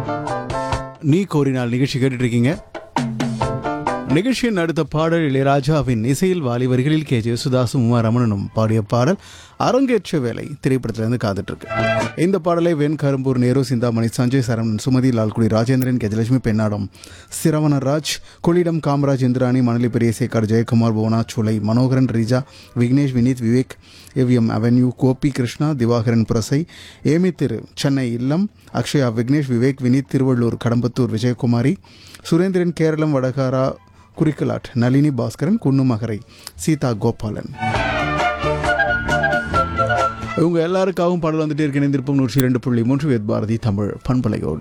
நீ கோரினால் நிகழ்ச்சி கேட்டுட்டு இருக்கீங்க நிகழ்ச்சியின் அடுத்த பாடல் இளையராஜாவின் இசையில் வாலி வரிகளில் கே ஜேசுதாசும் உமா ரமணனும் பாடிய பாடல் அரங்கேற்ற வேலை திரைப்படத்திலிருந்து காத்துட்டு இருக்கு இந்த பாடலை வெண் கரும்பூர் Nehru Chintamani Sanjay Saravanan Sumathi Lalgudi Rajendran Gajalakshmi Pennadam சிரவணராஜ் Kollidam Kamaraj Indrani Manali பெரியசேகர் Jayakumar Bhuvana Solai Manoharan Reeja Vignesh Vineeth Vivek AVM avenue Gopi Krishna Divakaran Purasai Amy Thiru Chennai இல்லம் அக்ஷயா விக்னேஷ் விவேக் வினீத் திருவள்ளூர் கடம்பத்தூர் விஜயகுமாரி சுரேந்திரன் கேரளம் வடகாரா குறிக்கலாட் நளினி பாஸ்கரன் குன்னுமகரை சீதா கோபாலன் இவங்க எல்லாருக்காகவும் பாடல் வந்துட்டே இருக்க இணைந்திருப்போம் நூற்றி இரண்டு புள்ளி மூன்று வேத் பாரதி தமிழ் பண்பலையோடு